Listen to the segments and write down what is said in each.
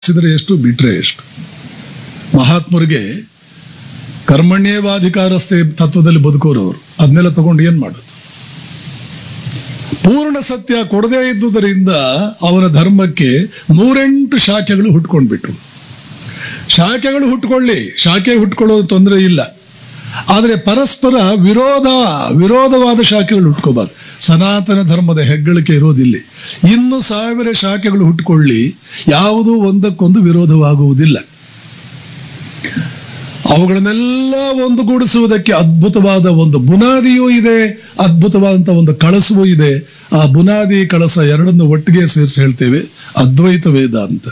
ಸಿದರೆ ಎಷ್ಟು ಬಿಟ್ರೆ ಎಷ್ಟು ಮಹಾತ್ಮರಿಗೆ ಕರ್ಮಣ್ಯೇವಾಧಿಕಾರಸ್ಥೆ ತತ್ವದಲ್ಲಿ ಬದುಕೋರವರು ಅದನ್ನೆಲ್ಲ ತಗೊಂಡು ಏನ್ ಮಾಡೋದು ಪೂರ್ಣ ಸತ್ಯ ಕೊಡದೇ ಇದ್ದುದರಿಂದ ಅವನ ಧರ್ಮಕ್ಕೆ ನೂರೆಂಟು ಶಾಖೆಗಳು ಹುಟ್ಕೊಂಡ್ಬಿಟ್ಟು ಶಾಖೆಗಳು ಹುಟ್ಕೊಳ್ಳಿ ಶಾಖೆ ಹುಟ್ಕೊಳ್ಳೋದು ತೊಂದರೆ ಇಲ್ಲ ಆದರೆ ಪರಸ್ಪರ ವಿರೋಧ ವಿರೋಧವಾದ ಶಾಖೆಗಳು ಹುಟ್ಕೋಬಾರ್ದು ಸನಾತನ ಧರ್ಮದ ಹೆಗ್ಗಳಿಕೆ ಇರೋದಿಲ್ಲ ಇನ್ನು ಸಾವಿರ ಶಾಖೆಗಳು ಹುಟ್ಕೊಳ್ಳಿ ಯಾವುದೂ ಒಂದಕ್ಕೊಂದು ವಿರೋಧವಾಗುವುದಿಲ್ಲ ಅವುಗಳನ್ನೆಲ್ಲ ಒಂದುಗೂಡಿಸುವುದಕ್ಕೆ ಅದ್ಭುತವಾದ ಒಂದು ಬುನಾದಿಯೂ ಇದೆ ಅದ್ಭುತವಾದಂಥ ಒಂದು ಕಳಸವೂ ಇದೆ ಆ ಬುನಾದಿ ಕಳಸ ಎರಡನ್ನು ಒಟ್ಟಿಗೆ ಸೇರಿಸಿ ಹೇಳ್ತೇವೆ ಅದ್ವೈತ ವೇದ ಅಂತ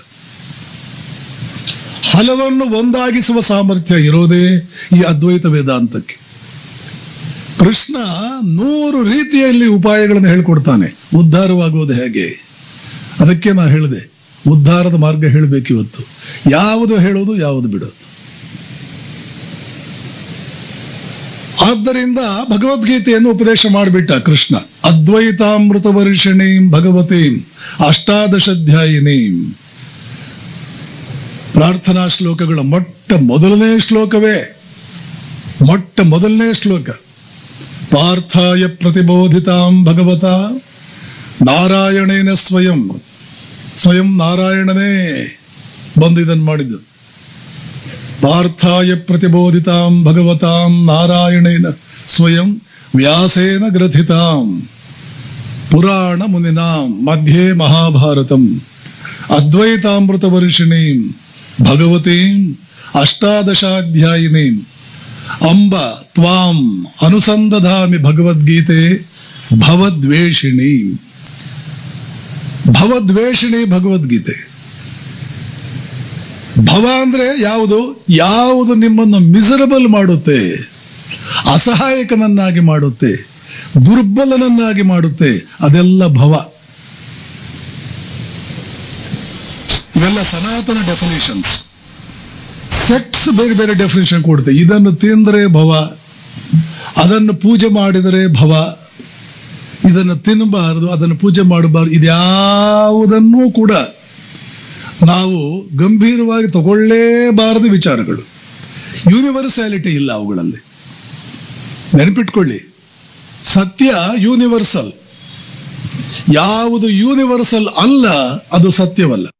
ಹಲವನ್ನು ಒಂದಾಗಿಸುವ ಸಾಮರ್ಥ್ಯ ಇರೋದೇ ಈ ಅದ್ವೈತ ವೇದಾಂತಕ್ಕೆ ಕೃಷ್ಣ ನೂರು ರೀತಿಯಲ್ಲಿ ಉಪಾಯಗಳನ್ನು ಹೇಳ್ಕೊಡ್ತಾನೆ ಉದ್ಧಾರವಾಗುವುದು ಹೇಗೆ ಅದಕ್ಕೆ ನಾ ಹೇಳಿದೆ ಉದ್ಧಾರದ ಮಾರ್ಗ ಹೇಳಬೇಕಿವತ್ತು ಯಾವುದು ಹೇಳೋದು ಯಾವುದು ಬಿಡೋದು ಆದ್ದರಿಂದ ಭಗವದ್ಗೀತೆಯನ್ನು ಉಪದೇಶ ಮಾಡಿಬಿಟ್ಟ ಕೃಷ್ಣ ಅದ್ವೈತಾಮೃತ ವರ್ಷಿಣೀಂ ಭಗವತೀಂ ಅಷ್ಟಾದಶಾಧ್ಯಾಯಿನೀಂ ಪ್ರಾರ್ಥನಾ ಶ್ಲೋಕಗಳ ಮೊಟ್ಟ ಮೊದಲನೇ ಶ್ಲೋಕವೇ ಮೊಟ್ಟ ಮೊದಲನೇ ಶ್ಲೋಕ ಪಾರ್ಥಾಯ ಪ್ರತಿಬೋಧಿತಾಂ ಭಗವತ ನಾರಾಯಣೇನ ಸ್ವಯಂ ಸ್ವಯಂ ನಾರಾಯಣನೇ ಬಂದು ಇದನ್ನು ಮಾಡಿದ್ದು ಪಾರ್ಥಾಯ ಪ್ರತಿಬೋಧಿತಾಂ ಭಗವತಾಂ ನಾರಾಯಣೇನ ಸ್ವಯಂ ವ್ಯಾಸೇನ ಗ್ರಥಿತಾಂ ಪುರಾಣ ಮುನಿನಾಂ ಮಧ್ಯೆ ಮಹಾಭಾರತಂ ಅದ್ವೈತಾಮೃತ ವರ್ಷಿಣೀಂ ಭಗವತೀಂ ಅಷ್ಟಾದಶಾಧ್ಯಾಯಿನೀಂ ಅಂಬ ತ್ವಾಂ ಅನುಸಂದಧಾಮಿ ಭಗವದ್ಗೀತೆ ಭವದ್ವೇಷಿಣಿ ಭವದ್ವೇಷಿಣಿ ಭಗವದ್ಗೀತೆ ಭವ ಅಂದ್ರೆ ಯಾವುದು ಯಾವುದು ನಿಮ್ಮನ್ನು ಮಿಸರಬಲ್ ಮಾಡುತ್ತೆ ಅಸಹಾಯಕನನ್ನಾಗಿ ಮಾಡುತ್ತೆ ದುರ್ಬಲನನ್ನಾಗಿ ಮಾಡುತ್ತೆ ಅದೆಲ್ಲ ಭವ ಇವೆಲ್ಲ ಸನಾತನ ಡೆಫಿನೇಷನ್ಸ್ ಸೆಟ್ಸ್ ಬೇರೆ ಬೇರೆ ಡೆಫಿನೇಷನ್ ಕೊಡುತ್ತೆ ಇದನ್ನು ತಿಂದರೆ ಭವ ಅದನ್ನು ಪೂಜೆ ಮಾಡಿದರೆ ಭವ ಇದನ್ನು ತಿನ್ನಬಾರದು ಅದನ್ನು ಪೂಜೆ ಮಾಡಬಾರದು ಇದ್ಯಾವುದನ್ನೂ ಕೂಡ ನಾವು ಗಂಭೀರವಾಗಿ ತಗೊಳ್ಳೇಬಾರದು ವಿಚಾರಗಳು ಯೂನಿವರ್ಸಾಲಿಟಿ ಇಲ್ಲ ಅವುಗಳಲ್ಲಿ ನೆನಪಿಟ್ಕೊಳ್ಳಿ ಸತ್ಯ ಯೂನಿವರ್ಸಲ್ ಯಾವುದು ಯೂನಿವರ್ಸಲ್ ಅಲ್ಲ ಅದು ಸತ್ಯವಲ್ಲ